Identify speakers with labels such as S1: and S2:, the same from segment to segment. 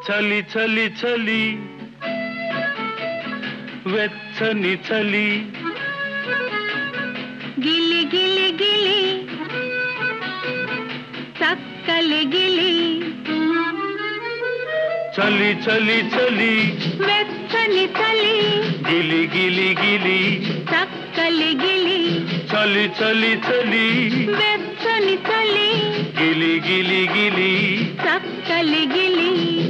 S1: చలి చలి చలి వెచ్చని చలి
S2: గిలి గిలి గిలి చక్కలి గిలి
S1: చలి చలి చలి
S2: వెచ్చని చలి
S1: గిలి గిలి గిలి
S2: చక్కలి గిలి
S1: చలి చలి చలి
S2: వెచ్చని చలి
S1: గిలి గిలి గిలి
S2: చక్కలి గిలి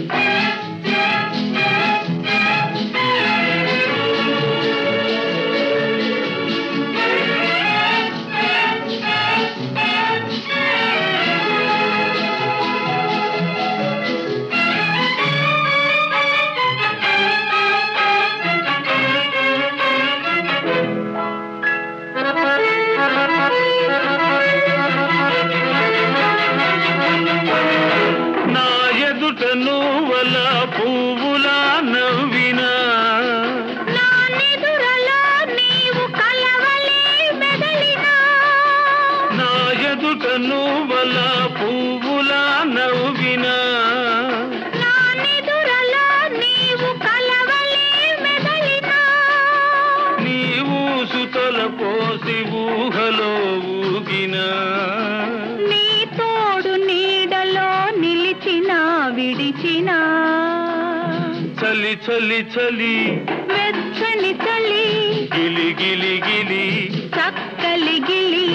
S1: నా ఎదుట నువ్వల పువ్వులా నవ్వినా
S2: నా నిదురలో నీవు కలవలే మెదలినా
S1: నా ఎదుట నువ్వల పువ్వులా నవ్వినా
S2: నా నిదురలో నీవు కలవలే మెదలినా
S1: నీవు సుతల పోసి ఊహలో ఊగినా
S2: నీ తోడు నీడలో నిలిచినా విడిచినా
S1: చలి చలి చలి
S2: వెచ్చని చలి
S1: గిలి గిలి గిలి
S2: చక్కలి గిలి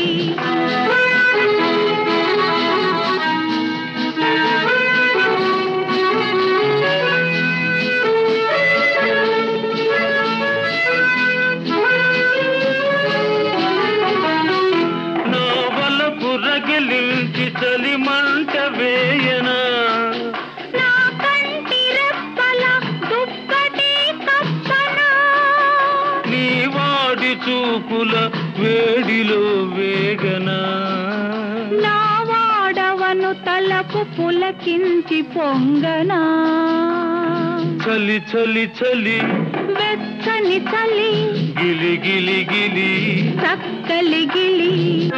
S1: నా వలపు రగిలించి చలి మంట వేయనా
S2: నా కంటి రెప్పల దుప్పటి కప్పనా
S1: నీ వాడి చూపుల వేడిలో వేగనా
S2: నా వాడవను తలకు పులకించి పొంగనా
S1: చలి చలి చలి
S2: వెచ్చని చలి
S1: గిలి గిలి గిలి
S2: చక్కలి గిలి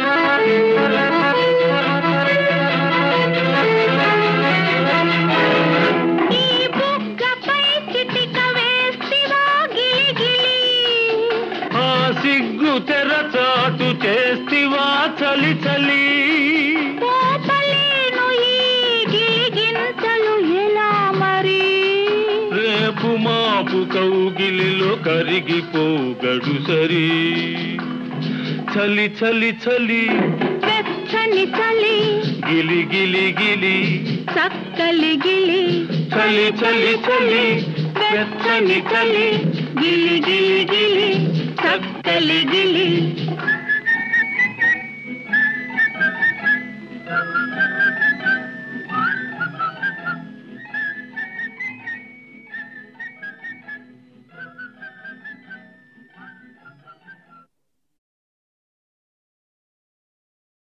S2: ఈ బుగ్గపై చిటిక వేస్తివా గిలి గిలి
S1: ఆ సిగ్గు తెర చాటు చేస్తివా చలి చలి
S2: పోపలేను ఈ గిలిగింతలు ఎలా మరి
S1: రేపు మాపు కౌగిలిలో కరిగిపోగడు సరి చలి చలి చలి
S2: వెచ్చని చలి
S1: గిలి గిలి గిలి
S2: చక్కలి గిలి
S1: చలి చలి చలి వెచ్చని చలి గిలి గిలి గిలి
S2: చక్కలి గిలి